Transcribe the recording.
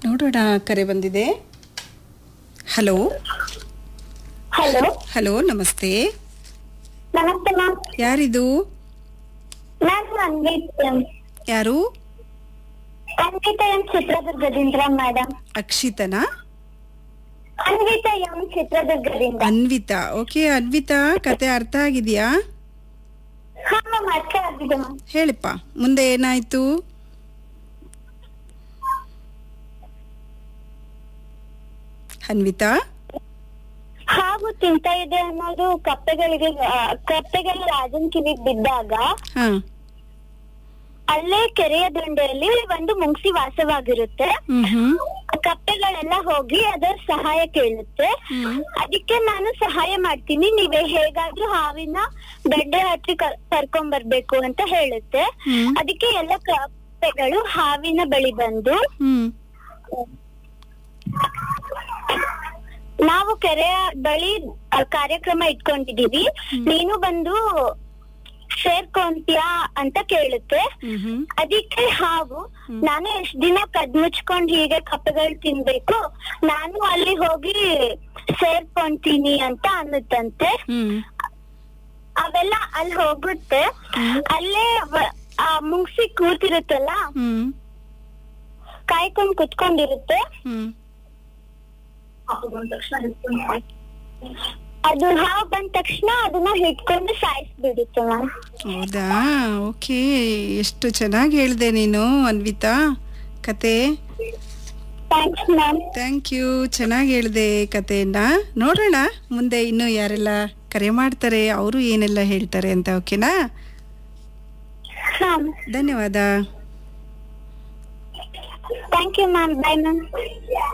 ನೋಡೋಣ ಕರೆ ಬಂದಿದೆ ಹಲೋ ಹಲೋ ಹಲೋ ನಮಸ್ತೆ ನಮಸ್ತೆ ಮ್ಯಾಮ್ ಯಾರಿದು ನಾನು ಅನ್ವಿತ್ ಎಂ. ಯಾರು ಅನ್ವಿತಾ ಎಂ ಚಿತ್ರದುರ್ಗದಿಂದ ಮೇಡಮ್ ಅಕ್ಷಿತನಾ ಅನ್ವಿತಾ ಎಂ ಚಿತ್ರದುರ್ಗದಿಂದ ಅನ್ವಿತಾ ಓಕೆ ಅನ್ವಿತಾ ಕತೆ ಅರ್ಥ ಆಗಿದೆಯಾ ಹಾ ಮ್ಯಾಮ್ ಅರ್ಥ ಆಗಿದೆ ಮ್ಯಾಮ್ ಹೇಳಿಪ್ಪ ಮುಂದೆ ಏನಾಯ್ತು ಅನ್ವಿತಾ ಹಾವು ತಿಂತಾ ಇದೆ ಅನ್ನೋದು ಕಪ್ಪೆಗಳಿಗೆ ಆ, ಕಪ್ಪೆಗಳು ರಾಜನ್ ಕಿವಿಗ್ ಬಿದ್ದಾಗ ಹಾ ಅಲ್ಲೇ ಕೆರೆಯ ದಂಡೆಯಲ್ಲಿ ಒಂದು ಮುಂಗ್ಸಿ ವಾಸವಾಗಿರುತ್ತೆ ಹ್ಮ್ ಹ್ಮ್ ಕಪ್ಪೆಗಳೆಲ್ಲ ಹೋಗಿ ಅದರ ಸಹಾಯ ಕೇಳುತ್ತೆ ಹ್ಮ್. ಅದಕ್ಕೆ ನಾನು ಸಹಾಯ ಮಾಡ್ತೀನಿ ನೀವೇ ಹೇಗಾದ್ರೂ ಹಾವಿನ ದಂಡೆ ಹತ್ತಿ ಕ- ಕರ್ಕೊಂಡ್ ಬರ್ಬೇಕು ಅಂತ ಹೇಳುತ್ತೆ ಹ್ಮ್. ಅದಕ್ಕೆ ಎಲ್ಲ ಕಪ್ಪೆಗಳು ಹಾವಿನ ಬಳಿ ಬಂದು ಹ್ಮ್ ನಾವು ಕೆರೆಯ ಬಳಿ ಆ, ಕಾರ್ಯಕ್ರಮ ಇಟ್ಕೊಂಡಿದೀವಿ ನೀನು ಬಂದು ಸೇರ್ಕೊಂತೀಯಾ ಅಂತ ಕೇಳುತ್ತೆ ಹ್ಮ್ ಹ್ಮ್ ಅದಕ್ಕೆ ಹಾವು ನಾನು ಎಷ್ಟ್ ದಿನ ಕದ್ ಮುಚ್ಕೊಂಡ್ ಹೀಗೆ ಕಪ್ಪೆಗಳು ತಿನ್ಬೇಕು ನಾನು ಅಲ್ಲಿ ಹೋಗಿ ಸೇರ್ಕೊಂತೀನಿ ಅಂತ ಅನ್ನುತ್ತಂತೆ ಹ್ಮ್ ಅವೆಲ್ಲ ಅಲ್ಲಿ ಹೋಗುತ್ತೆ ಅಲ್ಲೇ ವ- ಆ ಮುಂಗ್ಸಿ ಕೂತಿರುತ್ತಲ್ಲ ಹ್ಮ್ ಕಾಯ್ಕೊಂಡ್ ಕುತ್ಕೊಂಡಿರುತ್ತೆ ಹ್ಮ್ ಅದು ಹಾವು ಬಂದ ತಕ್ಷಣ ಅದನ್ನ ಹಿಡ್ಕೊಂಡು ಸಾಯಿಸ್ಬಿಡುತ್ತೆ ಮ್ಯಾಮ್ ಹೌದಾ ಓಕೆ ಎಷ್ಟು ಚೆನ್ನಾಗಿ ಹೇಳಿದೆ ನೀನು ಅನ್ವಿತಾ ಕತೆ ಥ್ಯಾಂಕ್ಸ್ ಮ್ಯಾಮ್ ಥ್ಯಾಂಕ್ ಯು ಚೆನ್ನಾಗಿ ಹೇಳಿದೆ ಕತೆಯನ್ನ ನೋಡೋಣ ಮುಂದೆ ಇನ್ನು ಯಾರೆಲ್ಲ ಕರೆ ಮಾಡ್ತಾರೆ ಅವರು ಏನೆಲ್ಲ ಹೇಳ್ತಾರೆ ಅಂತ ಓಕೆನಾ ಮ್ಯಾಮ್ ಧನ್ಯವಾದ thank you ma'am bye ma'am